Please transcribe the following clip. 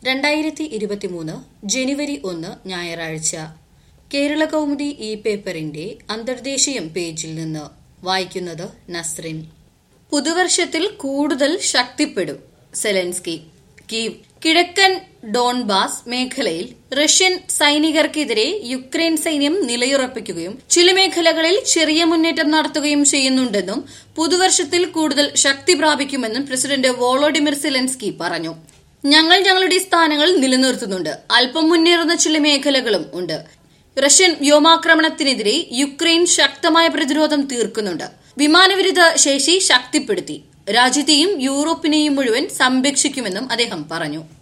രണ്ടായിരത്തി ഇരുപത്തിമൂന്ന് ജനുവരി ഒന്ന് ഞായറാഴ്ച കേരള കൗമുദി ഇ പേപ്പറിന്റെ അന്തർദേശീയം പേജിൽ നിന്ന് വായിക്കുന്നത് നസ്രിൻ പുതുവർഷത്തിൽ കൂടുതൽ ശക്തിപ്പെടും സെലൻസ്കി കീവ് കിഴക്കൻ ഡോൺബാസ് മേഖലയിൽ റഷ്യൻ സൈനികർക്കെതിരെ യുക്രൈൻ സൈന്യം നിലയുറപ്പിക്കുകയും ചില മേഖലകളിൽ ചെറിയ മുന്നേറ്റം നടത്തുകയും ചെയ്യുന്നുണ്ടെന്നും പുതുവർഷത്തിൽ കൂടുതൽ ശക്തി പ്രാപിക്കുമെന്നും പ്രസിഡന്റ് വോളോഡിമിർ സെലൻസ്കി പറഞ്ഞു ഞങ്ങൾ ഞങ്ങളുടെ സ്ഥാനങ്ങൾ നിലനിർത്തുന്നുണ്ട് അല്പം മുന്നേറുന്ന ചില മേഖലകളും ഉണ്ട് റഷ്യൻ വ്യോമാക്രമണത്തിനെതിരെ യുക്രൈൻ ശക്തമായ പ്രതിരോധം തീർക്കുന്നുണ്ട് വിമാനവിരുദ്ധ ശേഷി ശക്തിപ്പെടുത്തി രാജ്യത്തെയും യൂറോപ്പിനെയും മുഴുവൻ സംരക്ഷിക്കുമെന്നും അദ്ദേഹം പറഞ്ഞു